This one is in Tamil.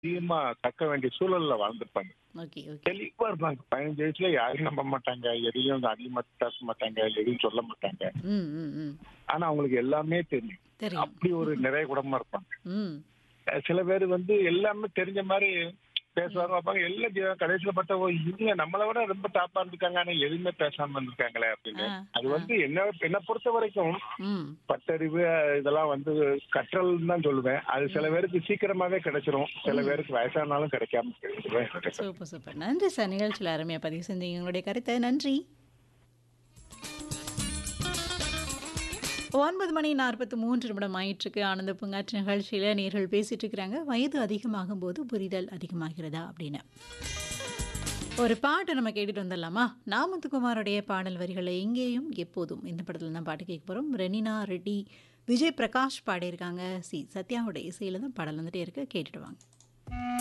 அதிகமா கக்க வேண்டிய சூழல்ல வாழ்ந்திருப்பாங்க ஓகே ஓகே தெளிவா இருப்பாங்க பதினஞ்சு வயசுல யாரையும் நம்ப மாட்டாங்க எதையும் அதிகமா பேச மாட்டாங்க எதையும் சொல்ல மாட்டாங்க ம் ம் ம் ஆனா அவங்களுக்கு எல்லாமே தெரியும் தெரியும் அப்படி ஒரு நிறைய குடமா இருப்பாங்க ம் அஹ் சில பேர் வந்து எல்லாமே தெரிஞ்ச மாதிரி பேசுவாங்க வைப்பாங்க எல்லாம் ஜீவ- கடைசியில பார்த்தா ஓ இவங்க நம்மளை விட ரொம்ப டாப்பா இருந்திருக்காங்க ஆனா எதுவுமே பேசாம இருந்திருக்காங்க அப்படின்னு ஆ, அது வந்து என்ன என்ன பொறுத்த வரைக்கும் ம் பட்டறிவு இதெல்லாம் வந்து கற்றல் தான் சொல்லுவேன் அது சில பேருக்கு சீக்கிரமாவே கிடைச்சிரும் சில பேருக்கு வயசானாலும் கிடைக்காம போயிடும். சூப்பர் சூப்பர் நன்றி சார் நிகழ்ச்சியில் அருமையாக பதிவு செஞ்சீங்க உங்களுடைய கருத்தை நன்றி ஒன்பது மணி நாற்பத்தி மூன்று நிமிடம் ஆயிற்றுக்கு ஆனந்த பூங்காற்று நிகழ்ச்சியில் நேர்கள் பேசிட்டு இருக்கிறாங்க வயது அதிகமாகும் போது புரிதல் அதிகமாகிறதா அப்படின்னு ஒரு பாட்டு நம்ம கேட்டுட்டு வந்துடலாமா நாமத்துக்குமாரோடைய பாடல் வரிகளை எங்கேயும் எப்போதும் இந்த படத்தில் தான் பாட்டு கேட்க போகிறோம் ரெனினா ரெட்டி விஜய் பிரகாஷ் பாடியிருக்காங்க சி சத்யாவோட இசையில் தான் பாடல் வந்துட்டே இருக்கு கேட்டுட்டு வாங்க